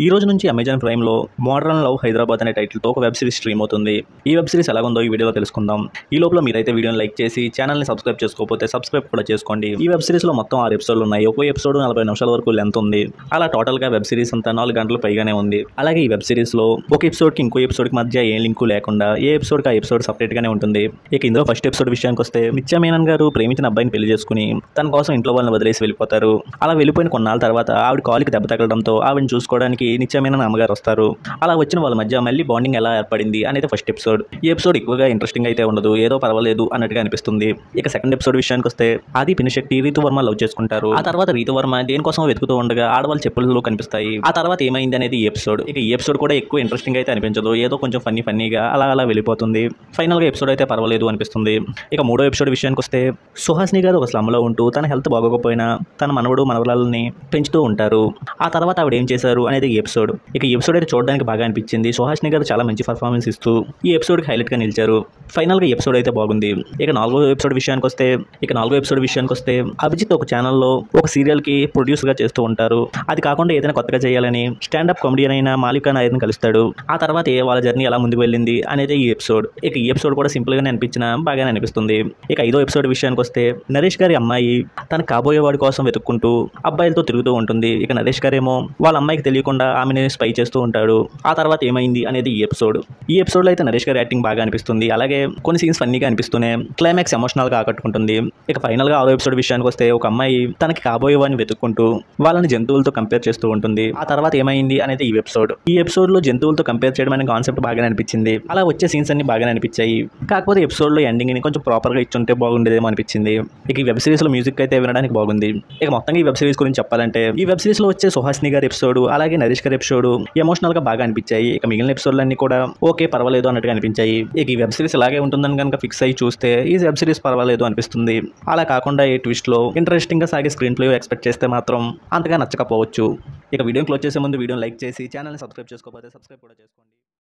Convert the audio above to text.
ఈ రోజు నుంచి అమెజాన్ ప్రైమ్లో మోడర్న్ లవ్ హైదరాబాద్ అనే టైటిల్తో ఒక వెబ్ సిరీస్ స్ట్రీమ్ అవుతుంది ఈ వెబ్ సిరీస్ ఎలాగుందో ఈ వీడియోలో తెలుసుకుందాం ఈ లోపల మీరైతే వీడియోని లైక్ చేసి ఛానల్ని సబ్స్క్రైబ్ చేసుకోకపోతే సబ్స్క్రైబ్ కూడా చేసుకోండి ఈ వెబ్ సిరీస్లో మొత్తం ఆరు ఎపిసోడ్లు ఉన్నాయి ఒక్కో ఎపిసోడ్ నలభై నిమిషాల వరకు లెంత్ ఉంది అలా టోటల్గా వెబ్ సిరీస్ అంతా నాలుగు గంటలు పైగానే ఉంది అలాగే ఈ వెబ్ సిరీస్లో ఒక ఎపిసోడ్కి ఇంకో ఎపిసోడ్కి మధ్య ఏ లింకు లేకుండా ఏ ఎపిసోడ్కి ఆ ఎపిసోడ్ సపరేట్గానే ఉంటుంది ఇక ఇందులో ఫస్ట్ ఎపిసోడ్ విషయానికి వస్తే నిత్యా మేనన్ గారు ప్రేమించిన అబ్బాయిని పెళ్లి చేసుకుని తన కోసం ఇంట్లో వాళ్ళని వదిలేసి వెళ్ళిపోతారు అలా వెళ్ళిపోయిన కొన్నాళ్ళ తర్వాత ఆవిడ కాలికి దెబ్బ తగలడంతో ఆవిడని చూసుకోవడానికి నిత్యమైన అమ్మగారు వస్తారు అలా వచ్చిన వాళ్ళ మధ్య మళ్ళీ బాండింగ్ ఎలా ఏర్పడింది అనేది ఫస్ట్ ఎపిసోడ్ ఈ ఎపిసోడ్ ఎక్కువగా ఇంట్రెస్టింగ్ అయితే ఉండదు ఏదో పర్వాలేదు అన్నట్టుగా అనిపిస్తుంది ఇక సెకండ్ ఎపిసోడ్ విషయానికి వస్తే ఆది పినిశెట్టి రీతు వర్మ లవ్ చేసుకుంటారు ఆ తర్వాత రీతు వర్మ దేనికోసం వెతుకుతూ ఉండగా ఆడవాళ్ళ చెప్పులు కనిపిస్తాయి ఆ తర్వాత ఏమైంది అనేది ఈ ఎపిసోడ్ ఇక ఈ ఎపిసోడ్ కూడా ఎక్కువ ఇంట్రెస్టింగ్ అయితే అనిపించదు ఏదో కొంచెం ఫన్నీ ఫన్నీగా అలా అలా వెళ్ళిపోతుంది ఫైనల్గా ఎపిసోడ్ అయితే పర్వాలేదు అనిపిస్తుంది ఇక మూడో ఎపిసోడ్ విషయానికి వస్తే సుహాసిని గారు ఒక స్లమ్లో ఉంటూ తన హెల్త్ బాగోకపోయినా తన మనవడు మనవరాలని పెంచుతూ ఉంటారు ఆ తర్వాత ఆవిడ ఏం చేశారు అనేది ఈ ఎపిసోడ్ ఇక ఈ ఎపిసోడ్ అయితే చూడడానికి బాగా అనిపించింది సుహాసిని గారు చాలా మంచి పర్ఫార్మెన్స్ ఇస్తూ ఈ ఎపిసోడ్కి హైలైట్గా నిలిచారు ఫైనల్గా ఈ ఎపిసోడ్ అయితే బాగుంది ఇక నాలుగో ఎపిసోడ్ విషయానికి వస్తే ఇక నాలుగో ఎపిసోడ్ విషయానికి వస్తే అభిజిత్ ఒక ఛానల్లో ఒక సీరియల్కి ప్రొడ్యూసర్గా చేస్తూ ఉంటారు అది కాకుండా ఏదైనా కొత్తగా చేయాలని స్టాండప్ కామెడియన్ అయిన మాలికా నాయర్ని కలుస్తాడు ఆ తర్వాత ఏ వాళ్ళ జర్నీ ఎలా ముందుకు వెళ్ళింది అనేది ఈ ఎపిసోడ్ ఇక ఈ ఎపిసోడ్ కూడా సింపుల్గానే అనిపించిన బాగానే అనిపిస్తుంది ఇక ఐదో ఎపిసోడ్ విషయానికి వస్తే నరేష్ గారి అమ్మాయి తన కాబోయే వాడి కోసం వెతుక్కుంటూ అబ్బాయిలతో తిరుగుతూ ఉంటుంది ఇక నరేష్ గారేమో వాళ్ళ అమ్మాయికి తెలియకుండా ఆమెని స్పై చేస్తూ ఉంటాడు ఆ తర్వాత ఏమైంది అనేది ఈ ఎపిసోడ్ ఈ ఎపిసోడ్లో అయితే నరేష్ గారి యాక్టింగ్ బాగా అనిపిస్తుంది అలాగే కొన్ని సీన్స్ ఫన్నీగా అనిపిస్తూనే క్లైమాక్స్ ఎమోషనల్గా ఆకట్టుకుంటుంది ఇక ఫైనల్గా ఆరో ఎపిసోడ్ విషయానికి వస్తే ఒక అమ్మాయి తనకి కాబోయే వాడిని వెతుక్కుంటూ వాళ్ళని జంతువులతో కంపేర్ చేస్తూ ఉంటుంది ఆ తర్వాత ఏమైంది అనేది ఈ ఎపిసోడ్ ఈ ఎపిసోడ్లో జంతువులతో కంపేర్ చేయడం అనే కాన్సెప్ట్ బాగానే అనిపించింది అలా వచ్చే సీన్స్ అన్ని బాగానే అనిపించాయి కాకపోతే ఎపిసోడ్లో ఎండింగ్ని కొంచెం ప్రాపర్గా ఇచ్చుంటే బాగుండేదేమో అనిపించింది ఇక ఈ వెబ్ సిరీస్లో మ్యూజిక్ అయితే వినడానికి బాగుంది ఇక మొత్తంగా ఈ వెబ్ సిరీస్ గురించి చెప్పాలంటే ఈ వెబ్ సిరీస్లో వచ్చే సుహాసిని గారి ఎపిసోడ్ అలాగే నరేష్ గారి ఎపిసోడ్ ఎమోషనల్గా బాగా అనిపించాయి ఇక మిగిలిన ఎపిసోడ్లన్నీ కూడా ఓకే పర్వాలేదు అన్నట్టుగా అనిపించాయి ఇక ఈ వెబ్ సిరీస్ ఇలాగే ఉంటుందని కనుక ఫిక్స్ అయ్యి చూస్తే ఈ వెబ్ సిరీస్ పర్వాలేదు అనిపిస్తుంది అలా కాకుండా ఈ ట్విస్ట్లో ఇంట్రెస్టింగ్గా సాగే స్క్రీన్ ప్లే ఎక్స్పెక్ట్ చేస్తే మాత్రం అంతగా నచ్చకపోవచ్చు ఇక వీడియో క్లోజ్ చేసే ముందు వీడియో లైక్ చేసి ఛానల్ని సబ్స్క్రైబ్ చేసుకోకపోతే సబ్స్క్రైబ్ కూడా చేసుకోండి